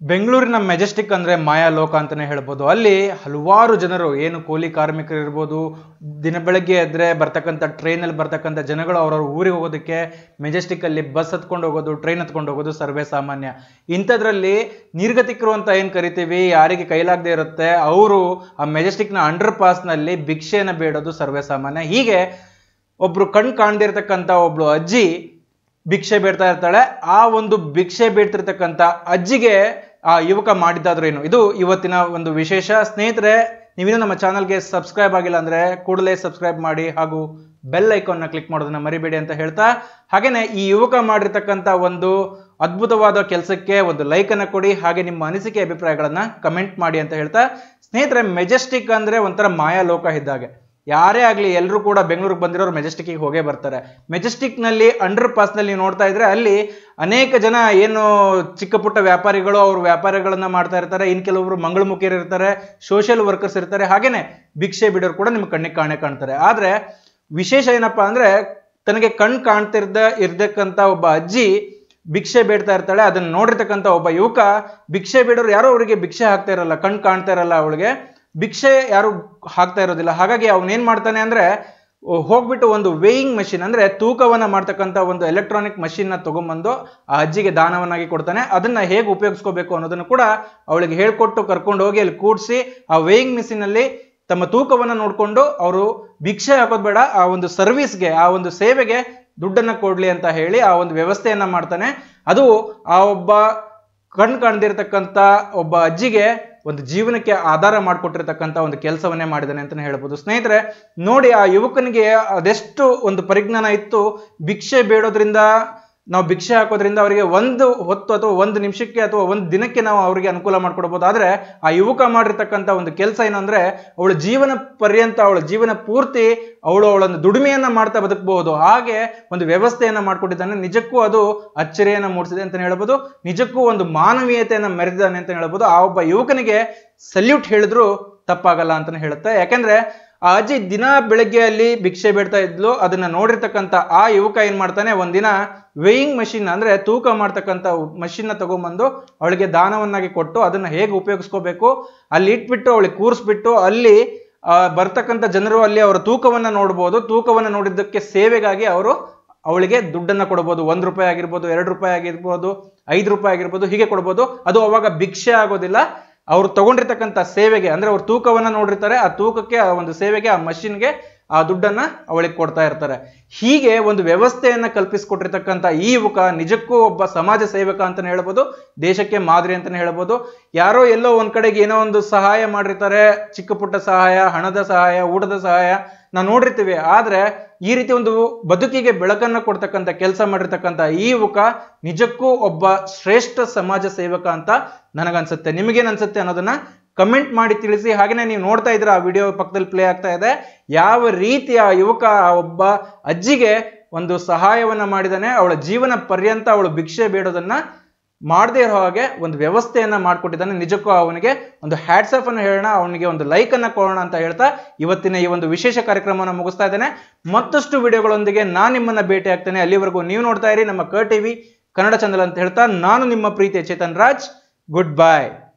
ಬೆಂಗಳೂರಿನ ಮೆಜೆಸ್ಟಿಕ್ ಅಂದ್ರೆ ಮಾಯಾ ಲೋಕ ಅಂತಾನೆ ಹೇಳ್ಬೋದು ಅಲ್ಲಿ ಹಲವಾರು ಜನರು ಏನು ಕೂಲಿ ಕಾರ್ಮಿಕರು ಇರ್ಬೋದು ದಿನ ಬೆಳಗ್ಗೆ ಎದ್ರೆ ಬರ್ತಕ್ಕಂಥ ಟ್ರೈನಲ್ಲಿ ಬರ್ತಕ್ಕಂಥ ಜನಗಳು ಅವ್ರವ್ರ ಊರಿಗೆ ಹೋಗೋದಕ್ಕೆ ಮೆಜೆಸ್ಟಿಕ್ ಅಲ್ಲಿ ಬಸ್ ಹತ್ಕೊಂಡು ಹೋಗೋದು ಟ್ರೈನ್ ಹತ್ಕೊಂಡು ಹೋಗೋದು ಸರ್ವೇ ಸಾಮಾನ್ಯ ಇಂಥದ್ರಲ್ಲಿ ನಿರ್ಗತಿಕರು ಅಂತ ಏನ್ ಕರಿತೀವಿ ಯಾರಿಗೆ ಕೈಲಾಗದೆ ಇರುತ್ತೆ ಅವರು ಆ ಮೆಜೆಸ್ಟಿಕ್ನ ಅಂಡರ್ ಪಾಸ್ನಲ್ಲಿ ಭಿಕ್ಷೆನ ಬೇಡೋದು ಸರ್ವೇ ಸಾಮಾನ್ಯ ಹೀಗೆ ಒಬ್ರು ಕಣ್ ಕಾಣ್ದಿರ್ತಕ್ಕಂಥ ಒಬ್ಳು ಅಜ್ಜಿ ಭಿಕ್ಷೆ ಬೇಡ್ತಾ ಇರ್ತಾಳೆ ಆ ಒಂದು ಭಿಕ್ಷೆ ಬೇಡ್ತಿರ್ತಕ್ಕಂಥ ಅಜ್ಜಿಗೆ ಆ ಯುವಕ ಮಾಡಿದ್ದಾದ್ರೂ ಏನು ಇದು ಇವತ್ತಿನ ಒಂದು ವಿಶೇಷ ಸ್ನೇಹಿತರೆ ನೀವಿನ್ನೂ ನಮ್ಮ ಚಾನಲ್ಗೆ ಸಬ್ಸ್ಕ್ರೈಬ್ ಆಗಿಲ್ಲ ಅಂದ್ರೆ ಕೂಡಲೇ ಸಬ್ಸ್ಕ್ರೈಬ್ ಮಾಡಿ ಹಾಗೂ ಬೆಲ್ ಐಕಾನ್ನ ಕ್ಲಿಕ್ ಮಾಡೋದನ್ನ ಮರಿಬೇಡಿ ಅಂತ ಹೇಳ್ತಾ ಹಾಗೇನೆ ಈ ಯುವಕ ಮಾಡಿರ್ತಕ್ಕಂಥ ಒಂದು ಅದ್ಭುತವಾದ ಕೆಲಸಕ್ಕೆ ಒಂದು ಲೈಕ್ ಅನ್ನ ಕೊಡಿ ಹಾಗೆ ನಿಮ್ಮ ಅನಿಸಿಕೆ ಅಭಿಪ್ರಾಯಗಳನ್ನ ಕಮೆಂಟ್ ಮಾಡಿ ಅಂತ ಹೇಳ್ತಾ ಸ್ನೇಹಿತರೆ ಮೆಜೆಸ್ಟಿಕ್ ಅಂದ್ರೆ ಒಂಥರ ಮಾಯಾ ಲೋಕ ಇದ್ದಾಗೆ ಯಾರೇ ಆಗಲಿ ಎಲ್ಲರೂ ಕೂಡ ಬೆಂಗಳೂರಿಗೆ ಬಂದಿರೋರು ಮೆಜೆಸ್ಟಿಕ್ಗೆ ಹೋಗೇ ಬರ್ತಾರೆ ಮೆಜೆಸ್ಟಿಕ್ ನಲ್ಲಿ ಅಂಡರ್ ಪಾಸ್ ನಲ್ಲಿ ನೀವು ನೋಡ್ತಾ ಇದ್ರೆ ಅಲ್ಲಿ ಅನೇಕ ಜನ ಏನು ಚಿಕ್ಕ ಪುಟ್ಟ ವ್ಯಾಪಾರಿಗಳು ಅವ್ರ ವ್ಯಾಪಾರಗಳನ್ನ ಮಾಡ್ತಾ ಇರ್ತಾರೆ ಇನ್ ಕೆಲವರು ಮಂಗಳಮುಖಿಯರು ಇರ್ತಾರೆ ಸೋಷಿಯಲ್ ವರ್ಕರ್ಸ್ ಇರ್ತಾರೆ ಹಾಗೇನೆ ಭಿಕ್ಷೆ ಬಿಡೋರು ಕೂಡ ನಿಮ್ಗೆ ಕಣ್ಣಿಗೆ ಕಾಣೆ ಕಾಣ್ತಾರೆ ಆದ್ರೆ ವಿಶೇಷ ಏನಪ್ಪಾ ಅಂದ್ರೆ ತನಗೆ ಕಣ್ ಕಾಣ್ತಿರ್ದ ಇರ್ತಕ್ಕಂಥ ಒಬ್ಬ ಅಜ್ಜಿ ಭಿಕ್ಷೆ ಬೇಡ್ತಾ ಇರ್ತಾಳೆ ಅದನ್ನ ನೋಡಿರ್ತಕ್ಕಂಥ ಒಬ್ಬ ಯುವಕ ಭಿಕ್ಷೆ ಬೇಡೋರು ಯಾರೋ ಅವರಿಗೆ ಭಿಕ್ಷೆ ಹಾಕ್ತಾ ಇರಲ್ಲ ಕಣ್ ಕಾಣ್ತಾ ಇರಲ್ಲ ಅವಳಿಗೆ ಭಿಕ್ಷೆ ಯಾರು ಹಾಕ್ತಾ ಇರೋದಿಲ್ಲ ಹಾಗಾಗಿ ಅವನೇನ್ ಮಾಡ್ತಾನೆ ಅಂದ್ರೆ ಹೋಗ್ಬಿಟ್ಟು ಒಂದು ವೇಯಿಂಗ್ ಮಷಿನ್ ಅಂದ್ರೆ ತೂಕವನ್ನ ಮಾಡ್ತಕ್ಕಂಥ ಒಂದು ಎಲೆಕ್ಟ್ರಾನಿಕ್ ಮಷಿನ್ ನ ತಗೊಂಬಂದು ಆ ಅಜ್ಜಿಗೆ ದಾನವನ್ನಾಗಿ ಕೊಡ್ತಾನೆ ಅದನ್ನ ಹೇಗೆ ಉಪಯೋಗಿಸ್ಕೋಬೇಕು ಅನ್ನೋದನ್ನು ಕೂಡ ಅವಳಿಗೆ ಹೇಳ್ಕೊಟ್ಟು ಕರ್ಕೊಂಡು ಹೋಗಿ ಅಲ್ಲಿ ಕೂಡಿಸಿ ಆ ವೇಯಿಂಗ್ ಮಿಷಿನ್ ಅಲ್ಲಿ ತಮ್ಮ ತೂಕವನ್ನ ನೋಡ್ಕೊಂಡು ಅವರು ಭಿಕ್ಷೆ ಹಾಕೋದ್ ಬೇಡ ಆ ಒಂದು ಸರ್ವಿಸ್ಗೆ ಆ ಒಂದು ಸೇವೆಗೆ ದುಡ್ಡನ್ನ ಕೊಡ್ಲಿ ಅಂತ ಹೇಳಿ ಆ ಒಂದು ವ್ಯವಸ್ಥೆಯನ್ನ ಮಾಡ್ತಾನೆ ಅದು ಆ ಒಬ್ಬ ಕಣ್ ಕಾಣ್ದಿರ್ತಕ್ಕಂಥ ಒಬ್ಬ ಅಜ್ಜಿಗೆ ಒಂದು ಜೀವನಕ್ಕೆ ಆಧಾರ ಮಾಡಿಕೊಟ್ಟಿರ್ತಕ್ಕಂಥ ಒಂದು ಕೆಲಸವನ್ನೇ ಮಾಡಿದಾನೆ ಅಂತಲೇ ಹೇಳ್ಬೋದು ಸ್ನೇಹಿತರೆ ನೋಡಿ ಆ ಯುವಕನಿಗೆ ಅದೆಷ್ಟು ಒಂದು ಪರಿಜ್ಞಾನ ಇತ್ತು ಭಿಕ್ಷೆ ಬೇಡೋದ್ರಿಂದ ನಾವು ಭಿಕ್ಷೆ ಹಾಕೋದ್ರಿಂದ ಅವರಿಗೆ ಒಂದು ಹೊತ್ತು ಅಥವಾ ಒಂದು ನಿಮಿಷಕ್ಕೆ ಅಥವಾ ಒಂದು ದಿನಕ್ಕೆ ನಾವು ಅವರಿಗೆ ಅನುಕೂಲ ಮಾಡ್ಕೊಡ್ಬೋದು ಆದ್ರೆ ಆ ಯುವಕ ಮಾಡಿರ್ತಕ್ಕಂಥ ಒಂದು ಕೆಲಸ ಏನು ಅಂದ್ರೆ ಅವಳ ಜೀವನ ಪರ್ಯಂತ ಅವಳ ಜೀವನ ಪೂರ್ತಿ ಅವಳು ಅವಳೊಂದು ದುಡಿಮೆಯನ್ನ ಮಾಡ್ತಾ ಬದುಕಬಹುದು ಹಾಗೆ ಒಂದು ವ್ಯವಸ್ಥೆಯನ್ನ ಮಾಡ್ಕೊಟ್ಟಿದ್ದಾನೆ ನಿಜಕ್ಕೂ ಅದು ಅಚ್ಚರಿಯನ್ನ ಮೂಡಿಸಿದೆ ಅಂತ ಹೇಳ್ಬೋದು ನಿಜಕ್ಕೂ ಒಂದು ಮಾನವೀಯತೆಯನ್ನ ಮೆರೆದಿದ್ದಾನೆ ಅಂತ ಹೇಳ್ಬೋದು ಆ ಒಬ್ಬ ಯುವಕನಿಗೆ ಸಲ್ಯೂಟ್ ಹೇಳಿದ್ರು ತಪ್ಪಾಗಲ್ಲ ಅಂತಾನೆ ಹೇಳುತ್ತೆ ಯಾಕಂದ್ರೆ ಆ ಅಜ್ಜಿ ದಿನ ಬೆಳಗ್ಗೆ ಅಲ್ಲಿ ಭಿಕ್ಷೆ ಬೇಡ್ತಾ ಇದ್ಲು ಅದನ್ನ ನೋಡಿರ್ತಕ್ಕಂಥ ಆ ಯುವಕ ಏನ್ ಮಾಡ್ತಾನೆ ಒಂದಿನ ವೇಯಿಂಗ್ ಮಷಿನ್ ಅಂದ್ರೆ ತೂಕ ಮಾಡ್ತಕ್ಕಂಥ ಮಷಿನ್ ನ ತಗೊಂಬಂದು ಅವಳಿಗೆ ದಾನವನ್ನಾಗಿ ಕೊಟ್ಟು ಅದನ್ನ ಹೇಗೆ ಉಪಯೋಗಿಸ್ಕೋಬೇಕು ಅಲ್ಲಿ ಇಟ್ಬಿಟ್ಟು ಅವಳಿಗೆ ಕೂರಿಸ್ಬಿಟ್ಟು ಅಲ್ಲಿ ಆ ಬರ್ತಕ್ಕಂಥ ಜನರು ಅಲ್ಲಿ ಅವರ ತೂಕವನ್ನ ನೋಡ್ಬೋದು ತೂಕವನ್ನ ನೋಡಿದ್ದಕ್ಕೆ ಸೇವೆಗಾಗಿ ಅವರು ಅವಳಿಗೆ ದುಡ್ಡನ್ನ ಕೊಡ್ಬೋದು ಒಂದ್ ರೂಪಾಯಿ ಆಗಿರ್ಬೋದು ಎರಡು ರೂಪಾಯಿ ಆಗಿರ್ಬೋದು ಐದು ರೂಪಾಯಿ ಆಗಿರ್ಬೋದು ಹೀಗೆ ಕೊಡ್ಬೋದು ಅದು ಅವಾಗ ಭಿಕ್ಷೆ ಆಗೋದಿಲ್ಲ ಅವ್ರು ತಗೊಂಡಿರ್ತಕ್ಕಂಥ ಸೇವೆಗೆ ಅಂದ್ರೆ ಅವ್ರ ತೂಕವನ್ನ ನೋಡಿರ್ತಾರೆ ಆ ತೂಕಕ್ಕೆ ಆ ಒಂದು ಸೇವೆಗೆ ಆ ಮಷಿನ್ಗೆ ಆ ದುಡ್ಡನ್ನ ಅವಳಿಗೆ ಕೊಡ್ತಾ ಇರ್ತಾರೆ ಹೀಗೆ ಒಂದು ವ್ಯವಸ್ಥೆಯನ್ನ ಕಲ್ಪಿಸಿಕೊಟ್ಟಿರ್ತಕ್ಕಂಥ ಈ ಯುವಕ ನಿಜಕ್ಕೂ ಒಬ್ಬ ಸಮಾಜ ಸೇವಕ ಅಂತಾನೆ ಹೇಳ್ಬೋದು ದೇಶಕ್ಕೆ ಮಾದರಿ ಅಂತಾನೆ ಹೇಳ್ಬೋದು ಯಾರೋ ಎಲ್ಲೋ ಒಂದ್ ಕಡೆಗೆ ಏನೋ ಒಂದು ಸಹಾಯ ಮಾಡಿರ್ತಾರೆ ಚಿಕ್ಕ ಪುಟ್ಟ ಸಹಾಯ ಹಣದ ಸಹಾಯ ಊಟದ ಸಹಾಯ ನಾವು ನೋಡಿರ್ತೀವಿ ಆದ್ರೆ ಈ ರೀತಿ ಒಂದು ಬದುಕಿಗೆ ಬೆಳಕನ್ನ ಕೊಡ್ತಕ್ಕಂಥ ಕೆಲಸ ಮಾಡಿರ್ತಕ್ಕಂಥ ಈ ಯುವಕ ನಿಜಕ್ಕೂ ಒಬ್ಬ ಶ್ರೇಷ್ಠ ಸಮಾಜ ಸೇವಕ ಅಂತ ನನಗನ್ಸುತ್ತೆ ನಿಮಗೇನ್ ಅನ್ಸುತ್ತೆ ಅನ್ನೋದನ್ನ ಕಮೆಂಟ್ ಮಾಡಿ ತಿಳಿಸಿ ಹಾಗೆಯೇ ನೀವು ನೋಡ್ತಾ ಇದ್ರೆ ಆ ವಿಡಿಯೋ ಪಕ್ಕದಲ್ಲಿ ಪ್ಲೇ ಆಗ್ತಾ ಇದೆ ಯಾವ ರೀತಿಯ ಯುವಕ ಆ ಒಬ್ಬ ಅಜ್ಜಿಗೆ ಒಂದು ಸಹಾಯವನ್ನ ಮಾಡಿದಾನೆ ಅವಳ ಜೀವನ ಪರ್ಯಂತ ಅವಳು ಭಿಕ್ಷೆ ಬೇಡೋದನ್ನ ಮಾಡದೇ ಇರೋ ಹಾಗೆ ಒಂದು ವ್ಯವಸ್ಥೆಯನ್ನ ಮಾಡ್ಕೊಟ್ಟಿದ್ದಾನೆ ನಿಜಕ್ಕೂ ಅವನಿಗೆ ಒಂದು ಹ್ಯಾಟ್ಸ್ ಆಫ್ ಅನ್ನು ಹೇಳೋಣ ಅವನಿಗೆ ಒಂದು ಲೈಕ್ ಅನ್ನ ಕೊಡೋಣ ಅಂತ ಹೇಳ್ತಾ ಇವತ್ತಿನ ಈ ಒಂದು ವಿಶೇಷ ಕಾರ್ಯಕ್ರಮವನ್ನು ಮುಗಿಸ್ತಾ ಇದ್ದೇನೆ ಮತ್ತಷ್ಟು ವಿಡಿಯೋಗಳೊಂದಿಗೆ ನಾನು ನಿಮ್ಮನ್ನ ಭೇಟಿ ಆಗ್ತೇನೆ ಅಲ್ಲಿವರೆಗೂ ನೀವು ನೋಡ್ತಾ ಇರಿ ನಮ್ಮ ಕ ಟಿವಿ ಕನ್ನಡ ಚಾನಲ್ ಅಂತ ಹೇಳ್ತಾ ನಾನು ನಿಮ್ಮ ಪ್ರೀತಿಯ ಚೇತನ್ ರಾಜ್ ಗುಡ್ ಬೈ